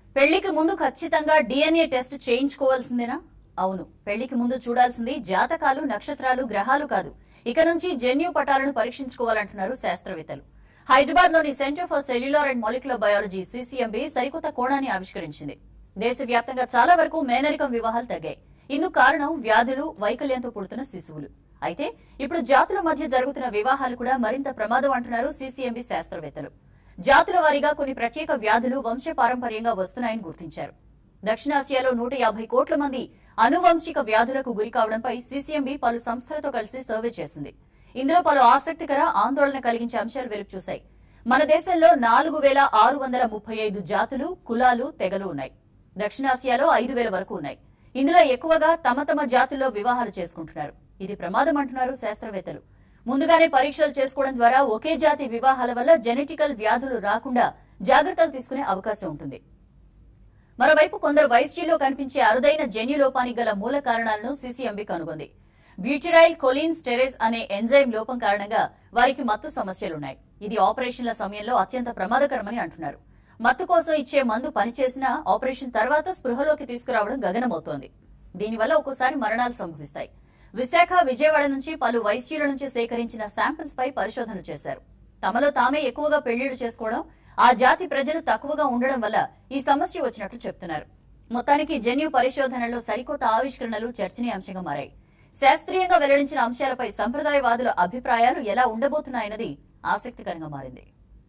పెళ్లికి ముందు ఖచ్చితంగా డిఎన్ఏ టెస్ట్ చేయించుకోవాల్సిందేనా అవును పెళ్లికి ముందు చూడాల్సింది జాతకాలు నక్షత్రాలు గ్రహాలు కాదు ఇక నుంచి జన్యు పటాలను పరీక్షించుకోవాలంటున్నారు శాస్త్రవేత్తలు హైదరాబాద్ లోని centre for cellular and molecular biology CCMB సరికొత్త కోణాన్ని ఆవిష్కరించింది దేశవ్యాప్తంగా చాలా వరకు మేనరికం వివాహాలు తగ్గాయి ఇందుకు కారణం వ్యాధులు వైకల్యంతో పుడుతున్న శిశువులు అయితే ఇప్పుడు జాతుల మధ్య జరుగుతున్న వివాహాలు కూడా మరింత ప్రమాదం అంటున్నారు సీసీఎంబీ శాస్త్రవేత్తలు జాతుల వారీగా కొన్ని ప్రత్యేక వ్యాధులు వంశపారంపర్యంగా వస్తున్నాయని గుర్తించారు దక్షిణాసియాలో నూట యాభై కోట్ల మంది అనువంశిక వ్యాధులకు గురి కావడంపై సీసీఎంబీ పలు సంస్థలతో కలిసి సర్వే చేసింది ఇందులో పలు ఆసక్తికర ఆందోళన కలిగించే అంశాలు వెలుగు చూశాయి మన దేశంలో నాలుగు వేల ఆరు వందల ముప్పై ఐదు జాతులు కులాలు తెగలు ఉన్నాయి దక్షిణాసియాలో ఐదు వేల వరకు ఉన్నాయి ఇందులో ఎక్కువగా తమ తమ జాతుల్లో వివాహాలు చేసుకుంటున్నారు ఇది ప్రమాదం అంటున్నారు శాస్త్రవేత్తలు ముందుగానే పరీక్షలు చేసుకోవడం ద్వారా ఒకే జాతి వివాహాల వల్ల జెనెటికల్ వ్యాధులు రాకుండా జాగ్రత్తలు తీసుకునే అవకాశం ఉంటుంది మరోవైపు కొందరు వైద్యుల్లో కనిపించే అరుదైన జన్యు లోపానికి గల మూల కారణాలను సీసీఎంబీ కనుగొంది బ్యూటిరైల్ కొలిన్ స్టెరేస్ అనే ఎంజైమ్ లోపం కారణంగా వారికి మత్తు సమస్యలున్నాయి ఇది ఆపరేషన్ల సమయంలో అత్యంత ప్రమాదకరమని అంటున్నారు మత్తు కోసం ఇచ్చే మందు పనిచేసినా ఆపరేషన్ తర్వాత స్పృహలోకి తీసుకురావడం గగనమవుతోంది దీనివల్ల ఒక్కోసారి మరణాలు సంభవిస్తాయి విశాఖ విజయవాడ నుంచి పలు వైద్యుల నుంచి సేకరించిన శాంపిల్స్ పై పరిశోధనలు చేశారు తమలో తామే ఎక్కువగా పెళ్లిళ్లు చేసుకోవడం ఆ జాతి ప్రజలు తక్కువగా ఉండడం వల్ల ఈ సమస్య వచ్చినట్లు చెప్తున్నారు మొత్తానికి జన్యు పరిశోధనలో సరికొత్త ఆవిష్కరణలు చర్చనీయాంశంగా మారాయి శాస్త్రీయంగా వెల్లడించిన అంశాలపై సంప్రదాయవాదుల అభిప్రాయాలు ఎలా ఉండబోతున్నాయన్నది ఆసక్తికరంగా మారింది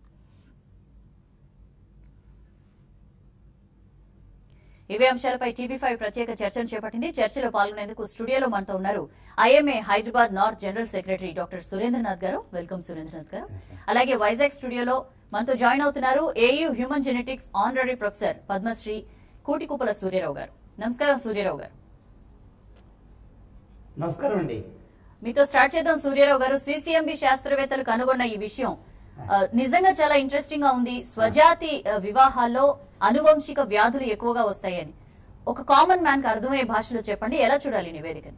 ఇవే అంశాలపై టీవీ ఫైవ్ ప్రత్యేక చర్చను చేపట్టింది చర్చలో పాల్గొనేందుకు స్టూడియోలో మనతో ఉన్నారు IMA Hyderabad north general secretary doctor Surendranath గారు వెల్కమ్ సురేంద్రనాథ్ గారు అలాగే వైజాగ్ స్టూడియోలో మనతో జాయిన్ అవుతున్నారు AU human genetics honorary professor Padmashri Kutikuppala Suryarao గారు నమస్కారం సూర్యరావు గారు నమస్కారం అండి మీతో స్టార్ట్ చేద్దాం సూర్యరావు గారు సిసిఎంబి శాస్త్రవేత్తలు కనుగొన్న ఈ విషయం ఆ, నిజంగా చాలా ఇంట్రెస్టింగ్ గా ఉంది స్వజాతి ఆ, వివాహాల్లో అనువంశిక వ్యాధులు ఎక్కువగా వస్తాయని ఒక కామన్ మ్యాన్ కి అర్థమయ్యే భాషలో చెప్పండి ఎలా చూడాలి ఈ నివేదికని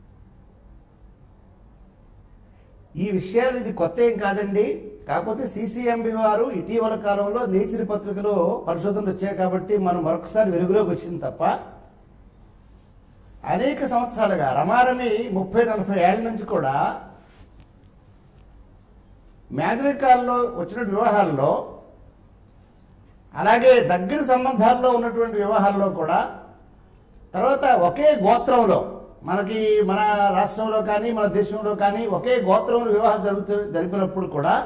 ఈ విషయాలు ఇది కొత్త ఏం కాదండి కాకపోతే సిసిఎంబి వారు ఇటీవల కాలంలో నేచర్ పత్రికలో పరిశోధనలు వచ్చాయి కాబట్టి మనం మరొకసారి వెలుగులోకి వచ్చింది తప్ప అనేక సంవత్సరాలుగా రమారమి ముప్పై నలభై ఏళ్ల నుంచి కూడా మేదరికాల్లో వచ్చిన వివాహాల్లో అలాగే దగ్గర సంబంధాల్లో ఉన్నటువంటి వివాహాల్లో కూడా తర్వాత ఒకే గోత్రంలో మనకి మన రాష్ట్రంలో కానీ మన దేశంలో కానీ ఒకే గోత్రంలో వివాహం జరుగుతూ జరిపినప్పుడు కూడా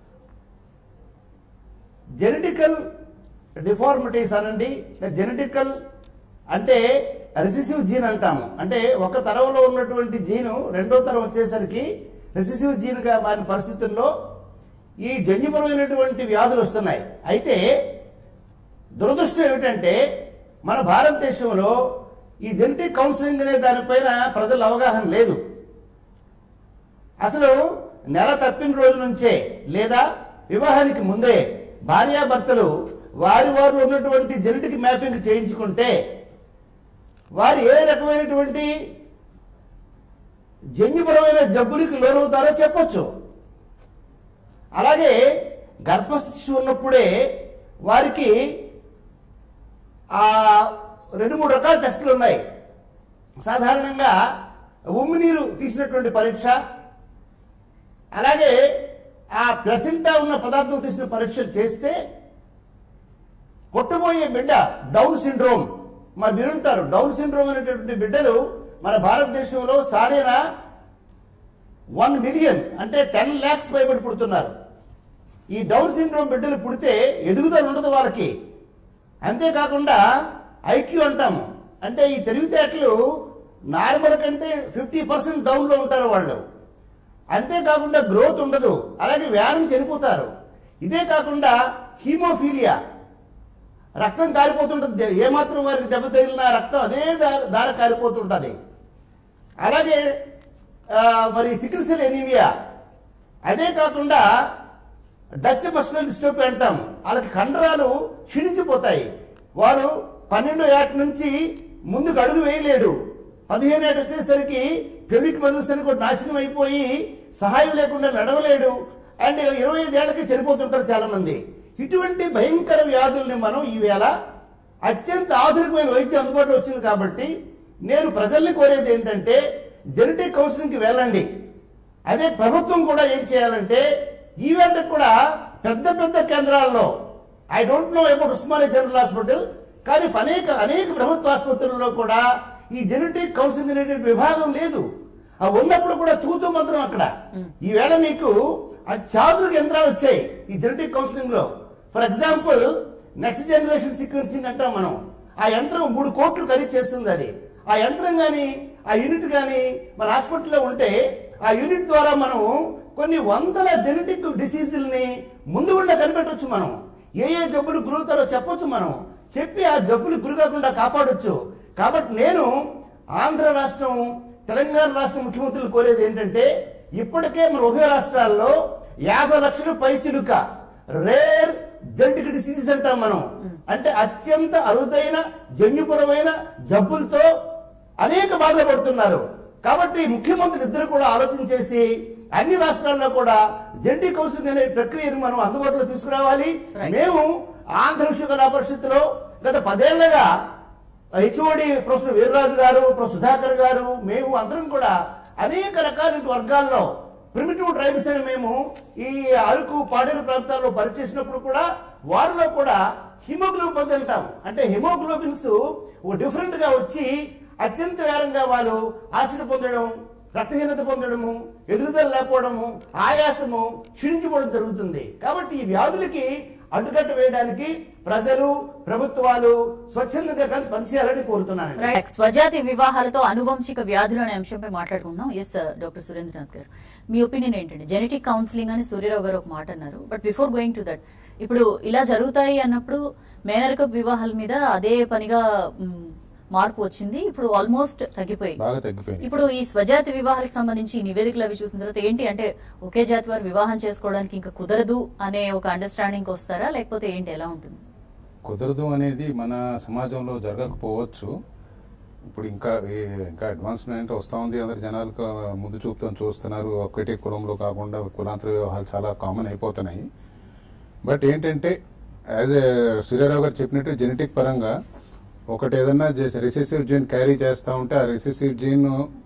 జెనెటికల్ డిఫార్మిటీస్ అనండి జెనెటికల్ అంటే రెసిసివ్ జీన్ అంటాము అంటే ఒక తరంలో ఉన్నటువంటి జీను రెండో తరం వచ్చేసరికి రెసిసివ్ జీన్గా మారిన పరిస్థితుల్లో ఈ జన్యుపరమైనటువంటి వ్యాధులు వస్తున్నాయి అయితే దురదృష్టం ఏమిటంటే మన భారతదేశంలో ఈ జెనెటిక్ కౌన్సిలింగ్ అనే దానిపైన ప్రజల అవగాహన లేదు అసలు నెల తప్పిన రోజు నుంచే లేదా వివాహానికి ముందే భార్యాభర్తలు వారి వారు ఉన్నటువంటి జెనెటిక్ మ్యాపింగ్ చేయించుకుంటే వారు ఏ రకమైనటువంటి జన్యుపరమైన జబ్బులకి లోనవుతారో చెప్పొచ్చు అలాగే గర్భస్థ శిశువు ఉన్నప్పుడే వారికి ఆ రెండు మూడు రకాల టెస్టులు ఉన్నాయి సాధారణంగా ఉమ్మినీరు తీసినటువంటి పరీక్ష అలాగే ఆ ప్లసింటా ఉన్న పదార్థం తీసిన పరీక్షలు చేస్తే పుట్టబోయే బిడ్డ డౌన్ సిండ్రోమ్ మరి వినుంటారు డౌన్ సిండ్రోమ్ అనేటటువంటి బిడ్డలు మన భారతదేశంలో సారైన వన్ మిలియన్ అంటే టెన్ ల్యాక్స్ పైబడి పుడుతున్నారు ఈ డౌన్ సిండ్రోమ్ బిడ్డలు పుడితే ఎదుగుదల ఉండదు వాళ్ళకి అంతేకాకుండా ఐక్యూ అంటాము అంటే ఈ తెలివితేటలు నార్మల్ కంటే ఫిఫ్టీ పర్సెంట్ డౌన్లో ఉంటారు వాళ్ళు అంతేకాకుండా గ్రోత్ ఉండదు అలాగే వ్యాయామం చనిపోతారు ఇదే కాకుండా హీమోఫీలియా రక్తం కారిపోతుంటుంది ఏమాత్రం వారికి దెబ్బ తగిలినా రక్తం అదే దా- దార కారిపోతుంటుంది అలాగే ఆ, మరి సికిల్ సెల్ ఎనీమియా అదే కాకుండా డచ్ మస్కులర్ డిస్టోపీ అంటాం వాళ్ళకి కండరాలు క్షీణించిపోతాయి వాడు పన్నెండో ఏట నుంచి ముందుకు అడుగు వేయలేడు పదిహేను ఏట వచ్చేసరికి పెళ్లికి మదిలిసరికి కూడా నాశనం అయిపోయి సహాయం లేకుండా నడవలేడు అండ్ ఇరవై ఐదేళ్లకి చనిపోతుంటారు చాలా మంది ఇటువంటి భయంకర వ్యాధుల్ని మనం ఈవేళ అత్యంత ఆధునికమైన వైద్యం అందుబాటులో వచ్చింది కాబట్టి నేను ప్రజల్ని కోరేది ఏంటంటే జెనెటిక్ కౌన్సిలింగ్కి వెళ్ళండి అదే ప్రభుత్వం కూడా ఏం చేయాలంటే ఈవేళ కూడా పెద్ద పెద్ద కేంద్రాల్లో I don't know about Osmania general hospital కానీ అనేక అనేక ప్రభుత్వ ఆసుపత్రుల్లో కూడా ఈ జెనెటిక్ కౌన్సిలింగ్ అనేటువంటి విభాగం లేదు ఆ ఉన్నప్పుడు కూడా తూతు మంత్రం అక్కడ ఈవేళ మీకు ఆ చాదురుకు యంత్రాలు వచ్చాయి ఈ జెనెటిక్ కౌన్సిలింగ్ లో for example next generation sequencing అంటాం మనం ఆ యంత్రం మూడు కోట్లు ఖరీదు చేస్తుంది అది ఆ యంత్రం కానీ ఆ యూనిట్ కానీ మన హాస్పిటల్లో ఉంటే ఆ యూనిట్ ద్వారా మనం కొన్ని వందల జెనెటిక్ డిసీజుల్ని ముందు కూడా కనిపెట్టవచ్చు మనం ఏ ఏ జబ్బులు గురవుతారో చెప్పొచ్చు మనం చెప్పి ఆ జబ్బులు గురి కాకుండా కాపాడొచ్చు కాబట్టి నేను ఆంధ్ర రాష్ట్రం తెలంగాణ రాష్ట్ర ముఖ్యమంత్రులు కోరేది ఏంటంటే ఇప్పటికే మన ఉభయ రాష్ట్రాల్లో యాభై లక్షల పైచిలుక రేర్ జెనెటిక్ డిసీజెస్ అంటాం మనం అంటే అత్యంత అరుదైన జన్యుపరమైన జబ్బులతో అనేక బాధలు పడుతున్నారు కాబట్టి ముఖ్యమంత్రి ఇద్దరు కూడా ఆలోచన చేసి అన్ని రాష్ట్రాల్లో కూడా జెంటీ కౌన్సిలింగ్ అనే ప్రక్రియను మనం అందుబాటులో తీసుకురావాలి Right. మేము ఆంధ్ర విశ్వకళా పరిషత్తులో గత పదేళ్లుగా హెచ్ఓడి ప్రొఫెసర్ వీర్రాజు గారు ప్రొఫెసర్ సుధాకర్ గారు మేము అందరం కూడా అనేక రకాల వర్గాల్లో ప్రిమిటివ్ ట్రైబ్స్ అని మేము ఈ అరకు పాడేరు ప్రాంతాల్లో పనిచేసినప్పుడు కూడా వారిలో కూడా హిమోగ్లోబిన్ అంటాం అంటే హిమోగ్లోబిన్స్ డిఫరెంట్ గా వచ్చి అత్యంత వేరంగా వాళ్ళు ఆశలు పొందడం రక్తహీనత పొందడము ఎదుగుదల లేకపోవడము ఆయాసము క్షీణించిపోవడం జరుగుతుంది కాబట్టి ఈ వ్యాధులకి అడ్డుకట్ట వేయడానికి ప్రజలు ప్రభుత్వాలు స్వచ్ఛందంగా కలిసి పనిచేయాలని కోరుతున్నాను రైట్ స్వజాతి వివాహాలతో అనువంశిక వ్యాధులు అనే అంశంపై మాట్లాడుకుందాం ఎస్ డాక్టర్ సురేంద్రనాథ్ గారు మీ ఒపీనియన్ ఏంటండి జెనెటిక్ కౌన్సిలింగ్ అని సూర్యరావు గారు ఒక మాట అన్నారు but before going to that ఇప్పుడు ఇలా జరుగుతాయి అన్నప్పుడు మేనరకపు వివాహాల మీద అదే పనిగా మ్, మార్పు వచ్చింది ఇప్పుడు ఆల్మోస్ట్ తగ్గిపోయి బాగా తగ్గిపోయినాయి ఇప్పుడు ఈ స్వజాతి వివాహాలకు సంబంధించి ఈ నివేదికలు అవి చూసిన తర్వాత ఏంటి అంటే ఒకే జాతి వారు వివాహం చేసుకోవడానికి ఇంకా కుదరదు అనే ఒక అండర్స్టాండింగ్ వస్తారా లేకపోతే ఏంటి ఎలా ఉంటుంది కుదరదు అనేది మన సమాజంలో జరగకపోవచ్చు ఇప్పుడు ఇంకా ఈ- ఇంకా అడ్వాన్స్మెంట్ వస్తూ ఉంది అందరు జనాలు క- ముందు చూపుతో చూస్తున్నారు ఒకటే కులంలో కాకుండా కులాంతర వివాహాలు చాలా కామన్ అయిపోతున్నాయి బట్ ఏంటంటే యాజ్ ఏ సూర్యారావు గారు చెప్పినట్టు జెనెటిక్ పరంగా ఒకటి ఏదన్నా రిసెసివ్ జీన్ క్యారీ చేస్తూ ఉంటే ఆ రిసెసివ్ జీన్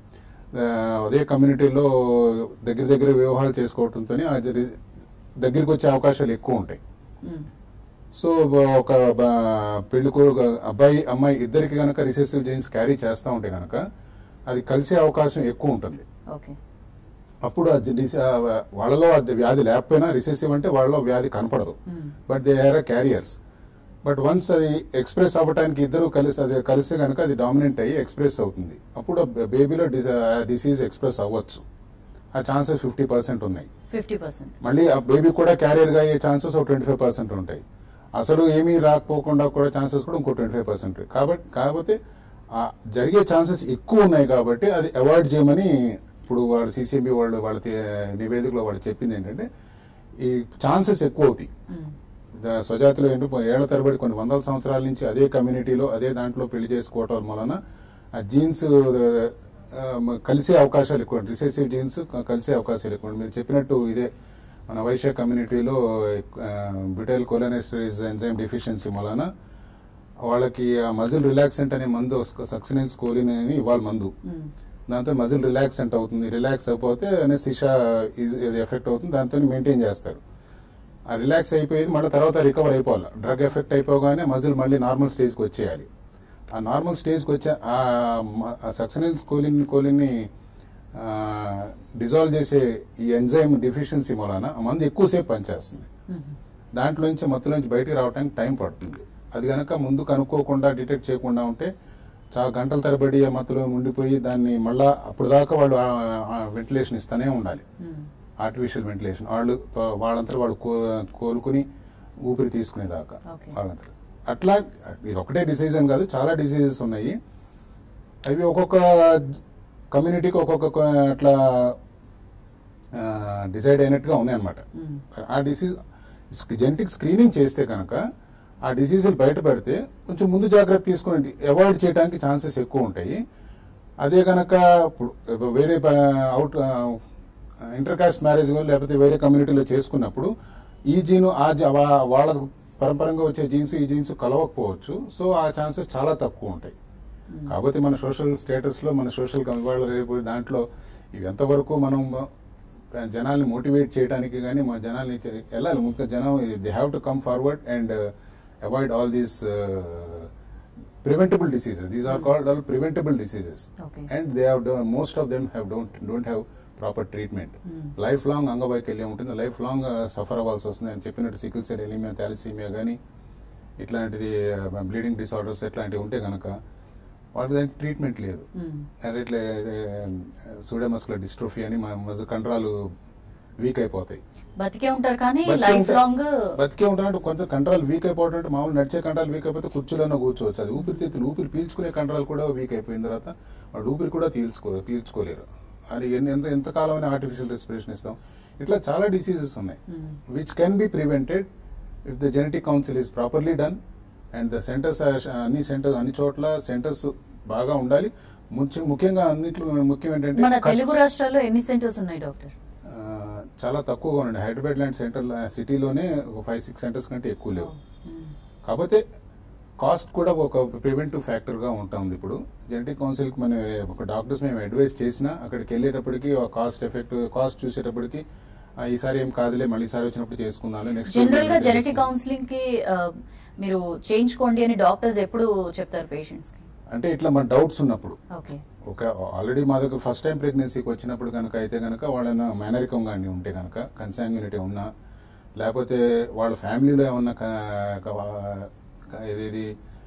అదే కమ్యూనిటీలో దగ్గర దగ్గర వివాహాలు చేసుకోవడంతో దగ్గరికి వచ్చే అవకాశాలు ఎక్కువ ఉంటాయి మ్, సో బ- ఒక బ- పెళ్లి కొడుకు అబ్బాయి అమ్మాయి ఇద్దరికి గనక రిసెసివ్ జీన్స్ క్యారీ చేస్తూ ఉంటే గనక అది కలిసే అవకాశం ఎక్కువ ఉంటుంది ఓకే అప్పుడు ఆ జెనిస్- ఆ వాళ్ళలో అది వ్యాధి లేకపోయినా రిసెసివ్ అంటే వాళ్ళలో వ్యాధి కనపడదు hmm, but they are carriers but once అది ఎక్స్ప్రెస్ అవ్వడానికి ఇద్దరు కలిసి అది కలిస్తే కనుక అది డామినెంట్ అయ్యి ఎక్స్ప్రెస్ అవుతుంది అప్పుడు బేబీలో డిసీజ్ ఎక్స్ప్రెస్ అవ్వచ్చు ఆ ఛాన్సెస్ ఫిఫ్టీ పర్సెంట్ ఉన్నాయి ఫిఫ్టీ పర్సెంట్ మళ్ళీ ఆ బేబీ కూడా క్యారియర్ గా అయ్యే ఛాన్సెస్ ఒక ట్వంటీ ఫైవ్ పర్సెంట్ ఉంటాయి అసలు ఏమీ రాకపోకుండా కూడా ఛాన్సెస్ కూడా ఇంకో ట్వంటీ ఫైవ్ పర్సెంట్ కాబట్టి కాకపోతే ఆ జరిగే ఛాన్సెస్ ఎక్కువ ఉన్నాయి కాబట్టి అది అవాయిడ్ చేయమని ఇప్పుడు వాళ్ళ సిసిఎంబి వాళ్ళు వాళ్ళ తే- నివేదికలో వాళ్ళు చెప్పింది ఏంటంటే ఈ ఛాన్సెస్ ఎక్కువ అవుతాయి ద- స్వజాతిలో ఏంటో ఏళ్ల తరబడి కొన్ని వందల సంవత్సరాల నుంచి అదే కమ్యూనిటీలో అదే దాంట్లో పెళ్లి చేసుకోవటం వలన ఆ జీన్స్ కలిసే అవకాశాలు ఎక్కువ రిసెసివ్ జీన్స్ కలిసే అవకాశాలు ఎక్కువ మీరు చెప్పినట్టు ఇదే మన వైశ్య కమ్యూనిటీలో బ్రిటైల్ కొలెనెస్టరీస్ ఎంజైమ్ డిఫిషియన్సీ వలన వాళ్ళకి ఆ మజిల్ రిలాక్సెంట్ అనే మందు సక్సినెన్ స్కోలిన్ అని ఇవ్వాలి మందు దాంతో మజిల్ రిలాక్సెంట్ అవుతుంది రిలాక్స్ అయిపోతే అనెస్థిషా ఎఫెక్ట్ అవుతుంది దాంతో మెయింటైన్ చేస్తారు ఆ రిలాక్స్ అయిపోయింది మళ్ళీ తర్వాత రికవర్ అయిపోవాలి డ్రగ్ ఎఫెక్ట్ అయిపోగానే మజిల్ మళ్ళీ నార్మల్ స్టేజ్కి వచ్చేయాలి ఆ నార్మల్ స్టేజ్కి వచ్చే ఆ సక్సనల్ కోలిన్ కోలిన్ని డిజాల్వ్ చేసే ఈ ఎంజైమ్ డిఫిషియన్సీ మూలాన ఆ మందు ఎక్కువసేపు పనిచేస్తుంది దాంట్లోంచి మత్తులోంచి బయటికి రావడానికి టైం పడుతుంది అది కనుక ముందు కనుక్కోకుండా డిటెక్ట్ చేయకుండా ఉంటే చాలా గంటల తరబడి ఆ మత్తులో ఉండిపోయి దాన్ని మళ్ళా అప్పుడు దాకా వాళ్ళు వెంటిలేషన్ ఇస్తూనే ఉండాలి ఆర్టిఫిషియల్ వెంటిలేషన్ వాళ్ళు తో- వాళ్ళంతా వాళ్ళు కో- కోలుకుని ఊపిరి తీసుకునేదాకా Okay. వాళ్ళంతా అట్లా ఇది ఒకటే డిసీజ్ అని కాదు చాలా డిసీజెస్ ఉన్నాయి అవి ఒక్కొక్క కమ్యూనిటీకి ఒక్కొక్క కొ- అట్లా డిసైడ్ అయినట్టుగా ఉన్నాయన్నమాట ఆ డిసీజ్ జెనెటిక్ స్క్రీనింగ్ చేస్తే కనుక ఆ డిసీజులు బయటపడితే కొంచెం ముందు జాగ్రత్త తీసుకుని అవాయిడ్ చేయడానికి ఛాన్సెస్ ఎక్కువ ఉంటాయి అదే కనుక ఇప్పుడు వేరే అవుట్ ఇంటర్ కాస్ట్ మ్యారేజ్ లేకపోతే వేరే కమ్యూనిటీలో చేసుకున్నప్పుడు ఈ జీను ఆ జ- వా- వాళ్ళ పరంపరంగా వచ్చే జీన్స్ ఈ జీన్స్ కలవకపోవచ్చు సో ఆ ఛాన్సెస్ చాలా తక్కువ ఉంటాయి కాకపోతే మన సోషల్ స్టేటస్ లో మన సోషల్ ఇవాళ రేపు దాంట్లో ఇవి ఎంతవరకు మనం జనాల్ని మోటివేట్ చేయడానికి కానీ మన జనాల్ని చే- వెళ్ళాలి ముఖ్య జనం they have to come forward and avoid all these preventable diseases. These are called all preventable diseases, Okay. and they have done, most of them have don't don't have proper treatment life long అంగవైకల్యం ఉంటుంది life long suffer అవ్వాల్సి వస్తుంది అని చెప్పినట్టు sickle cell anaemia థాలిసీమియా కానీ ఇట్లాంటిది bleeding disorders ఇట్లాంటివి ఉంటే కనుక వాటి దానికి ట్రీట్మెంట్ లేదు అదే ఇట్లా సూడమస్కులర్ డిస్ట్రోఫీ అని మా మధ్య కండరాలు వీక్ అయిపోతాయి బతికే ఉంటారు కానీ బతికే లైఫ్ ఉంటే- లాంగ్ బతికే ఉంటారంటే కొంత కండరాలు వీక్ అయిపోవడం అంటే మామూలు నడిచే కండరాలు వీక్ అయిపోతే కుర్చీలోనే కూర్చోవచ్చు అది ఊపిరితిత్తులు ఊపిరి పీల్చుకునే కండరాలు కూడా వీక్ అయిపోయిన తర్వాత వాడు ఊపిరి కూడా పీల్చుకో పీల్చుకోలేరు అది ఎన్ని ఎంత ఎంతకాలం ఆర్టిఫిషియల్ రెస్పిరేషన్ ఇస్తాం ఇట్లా చాలా డిసీజెస్ ఉన్నాయి which can be prevented if the genetic council is properly done and the centres అన్ని సెంటర్స్ అన్ని చోట్ల సెంటర్స్ బాగా ఉండాలి ముఖ్య- ముఖ్యంగా అన్నిట్లో ముఖ్యం మన ఏంటంటే తెలుగు రాష్ట్రాల్లో ఎన్ని సెంటర్స్ ఉన్నాయి డాక్టర్ ఆ, చాలా తక్కువగా ఉండండి హైదరాబాద్ లాంటి సెంటర్ సిటీలోనే ఒక ఫైవ్ సిక్స్ సెంటర్స్ కంటే ఎక్కువ లేవు కాకపోతే కాస్ట్ కూడా ఒక ప్రివెంటివ్ ఫ్యాక్టర్ గా ఉంటుంది ఇప్పుడు జెనెటిక్ కౌన్సిల్ కి మన ఒక డాక్టర్స్ మేము అడ్వైస్ చేసినా అక్కడికి వెళ్ళేటప్పటికి కాస్ట్ ఎఫెక్ట్ కాస్ట్ చూసేటప్పటికి ఆ, ఈసారి ఏం కాదులే మళ్ళీ ఈసారి వచ్చినప్పుడు చేసుకుందాం నెక్స్ట్ జనరల్ గా జెనెటిక్ కౌన్సిలింగ్ కి ఆ, మీరు చేయించుకోండి అని డాక్టర్స్ ఎప్పుడు చెప్తారు పేషెంట్స్ కి అంటే ఇట్లా మన డౌట్స్ ఉన్నప్పుడు ఓకే ఒక ఆల్రెడీ మా దగ్గర ఫస్ట్ టైం ప్రెగ్నెన్సీకి వచ్చినప్పుడు కనుక అయితే కనుక వాళ్ళ మేనరికం కానీ ఉంటే కనుక కన్సాంగ్యునిటీ ఉన్నా లేకపోతే వాళ్ళ ఫ్యామిలీలో ఏమన్నా క- క- క- ఏదేది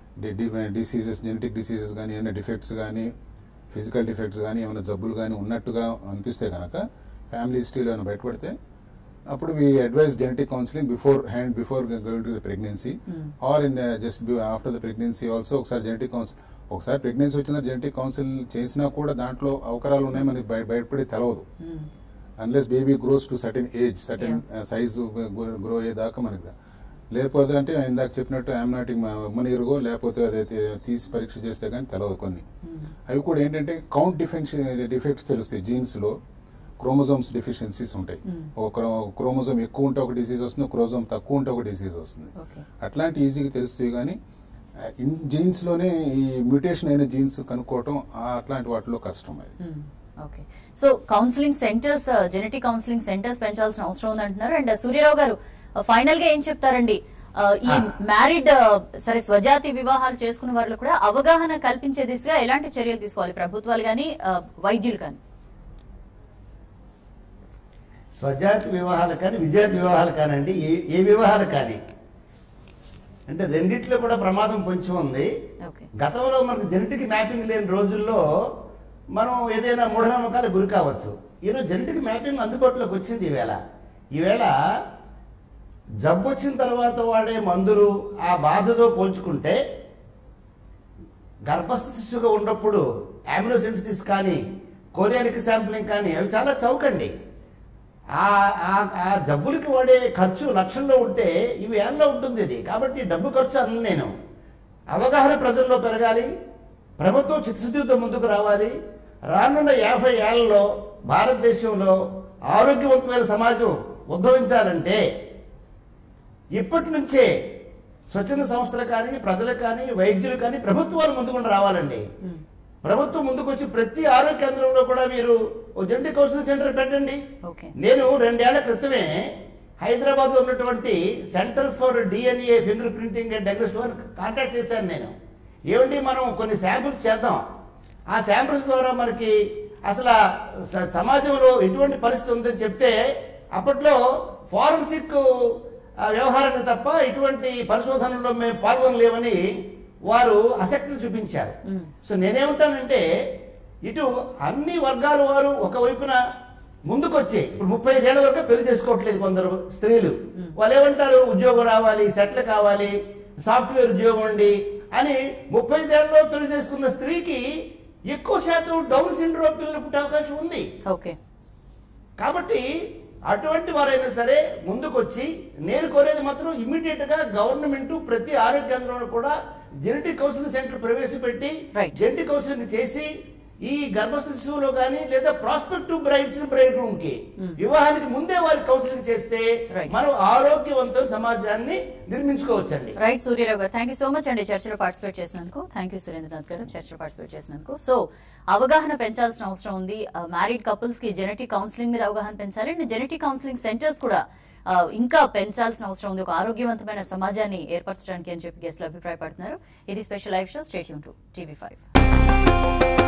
డిసీజెస్ జెనెటిక్ డిసీజెస్ కానీ ఏమైనా డిఫెక్ట్స్ కానీ ఫిజికల్ డిఫెక్ట్స్ కానీ ఏమైనా జబ్బులు కానీ ఉన్నట్టుగా అనిపిస్తే కనుక ఫ్యామిలీ హిస్టరీలో ఏమైనా బయటపడితే అప్పుడు we advise genetic counselling before hand before going to the pregnancy or in just after the pregnancy also ఒకసారి జెనెటిక్ కౌన్సిల్ ఒకసారి ప్రెగ్నెన్సీ వచ్చిన జెనెటిక్ కౌన్సిల్ చేసినా కూడా దాంట్లో అవకరాలు ఉన్నాయి మనకి బయ- బయటపడి తెలవదు unless baby grows to certain age certain size grow అయ్యేదాకా మనకి దా- లేకపోతే అంటే ఇందాక చెప్పినట్టు యామ్నాటిక్ ఉమ్మనీరుగో లేకపోతే అదైతే తీసి పరీక్ష చేస్తే కానీ తెలవదు కొన్ని అవి కూడా ఏంటంటే కౌంట్ డిఫెన్స్ డిఫెక్ట్స్ తెలుస్తాయి జీన్స్ లో క్రోమోజోమ్స్ డిఫిషియన్సీస్ ఉంటాయి ఒక క్రోమోజోమ్ ఎక్కువ ఉంటే ఒక డిసీజ్ వస్తుంది క్రోమోజోమ్ తక్కువ ఉంటే ఒక డిసీజ్ వస్తుంది ఓకే అట్లాంటి ఈజీగా తెలుస్తాయి కానీ ఇన్ జీన్స్ లోనే ఈ మ్యూటేషన్ అయిన జీన్స్ కనుక్కోవటం ఆ అట్లాంటి వాటిలో కష్టం అది okay so counselling centres genetic counselling centres పెంచాల్సిన అవసరం ఉందంటున్నారు అండ్ సూర్యరావు గారు ఫైనల్ గా ఏం చెప్తారండి ఆ, ఈ మ్యారీడ్ సరే స్వజాతి వివాహాలు చేసుకున్న వాళ్ళు కూడా అవగాహన కల్పించే దిశగా ఎలాంటి చర్యలు తీసుకోవాలి ప్రభుత్వాలు కానీ వైద్యులు కానీ స్వజాతి వివాహాలు కానీ విజాతి వివాహాలు కానివ్వండి ఏ ఏ వివాహాలు కానీ అంటే రెండిట్లో కూడా ప్రమాదం పొంచి ఉంది ఓకే గతంలో మనకు జెనెటిక్ మ్యాపింగ్ లేని రోజుల్లో మనం ఏదైనా మూఢనమ్మకాలకు గురి కావచ్చు ఈరోజు జెనెటిక్ మ్యాపింగ్ అందుబాటులోకి వచ్చింది ఈవేళ ఈవేళ జబ్బు వచ్చిన తర్వాత వాడే మందులు ఆ బాధతో పోల్చుకుంటే గర్భస్థ శిశువుగా ఉన్నప్పుడు అమినోసింథసిస్ కానీ కోరియానిక్ శాంప్లింగ్ కానీ అవి చాలా చౌకండి ఆ ఆ- ఆ జబ్బులకి వాడే ఖర్చు లక్షల్లో ఉంటే ఇవి ఏళ్ళలో ఉంటుంది ఇది కాబట్టి డబ్బు ఖర్చు అన్న నేను అవగాహన ప్రజల్లో పెరగాలి ప్రభుత్వం చిత్తశుద్ధితో ముందుకు రావాలి రానున్న యాభై ఏళ్లలో భారతదేశంలో ఆరోగ్యవంతమైన సమాజం ఉద్భవించాలంటే ఇప్పటి నుంచే స్వచ్ఛంద సంస్థలు కానీ ప్రజలు కానీ వైద్యులు కానీ ప్రభుత్వాలు ముందుకుండా రావాలండి ప్రభుత్వం ముందుకు వచ్చి ప్రతి ఆరోగ్య కేంద్రంలో కూడా మీరు ఓ జంటి కౌన్సిలింగ్ సెంటర్ పెట్టండి ఓకే నేను రెండేళ్ల క్రితమే హైదరాబాద్ లో ఉన్నటువంటి centre for DNA fingerprinting and diagnostic contact చేశాను నేను ఏమండి మనం కొన్ని శాంపిల్స్ చేద్దాం ఆ శాంపిల్స్ ద్వారా మనకి అసలు ఆ స- సమాజంలో ఎటువంటి పరిస్థితి ఉందని చెప్తే అప్పట్లో ఫారెన్సిక్ వ్యవహారాన్ని తప్ప ఇటువంటి పరిశోధనలో మేము పాల్గొనలేమని వారు ఆసక్తి చూపించారు సో నేనేమంటానంటే ఇటు అన్ని వర్గాల వారు ఒకవైపున ముందుకొచ్చి ఇప్పుడు ముప్పై ఐదేళ్ల వరకు పెళ్లి చేసుకోవట్లేదు కొందరు స్త్రీలు వాళ్ళు ఏమంటారు ఉద్యోగం రావాలి సెటిల్ కావాలి సాఫ్ట్వేర్ ఉద్యోగం ఉండి అని ముప్పై ఐదేళ్లలో పెళ్లి చేసుకున్న స్త్రీకి ఎక్కువ శాతం డౌన్ సిండ్రోమ్ పిల్లలు పుట్టే అవకాశం ఉంది ఓకే కాబట్టి అటువంటి వారైనా సరే ముందుకొచ్చి నేను కోరేది మాత్రం ఇమీడియట్ గా గవర్నమెంట్ ప్రతి ఆరోగ్య కేంద్రంలో కూడా జెనెటిక్ కౌన్సిలింగ్ సెంటర్ ప్రవేశపెట్టి Right. జెనెటిక్ కౌన్సిలింగ్ చేసి ఈ గర్భస్థ శిశువులో కానీ లేదా ప్రాస్పెక్టివ్ బ్రైడ్స్ బ్రైడ్ రూమ్ కి వివాహానికి ముందే వారి కౌన్సిలింగ్ చేస్తే Right. మనం ఆరోగ్యవంతమైన సమాజాన్ని నిర్మించుకోవచ్చండి రైట్ సూర్యరావు గారు థ్యాంక్ యూ సో మచ్ అండి చర్చలో పార్టిసిపేట్ చేసినందుకు థ్యాంక్ యూ సురేంద్రనాథ్ గారు చర్చలో పార్టిసిపేట్ చేసినందుకు సో అవగాహన పెంచాల్సిన అవసరం ఉంది మ్యారీడ్ కపుల్స్ కి జెనెటిక్ కౌన్సిలింగ్ మీద అవగాహన పెంచాలి అండ్ జెనెటిక్ కౌన్సిలింగ్ సెంటర్స్ కూడా ఆ, ఇంకా పెంచాల్సిన అవసరం ఉంది ఒక ఆరోగ్యవంతమైన సమాజాన్ని ఏర్పరచడానికి అని చెప్పి గెస్ట్లు అభిప్రాయపడుతున్నారు ఇది స్పెషల్ లైవ్ షో స్టేట్ యూన్ టు టీవీ ఫైవ్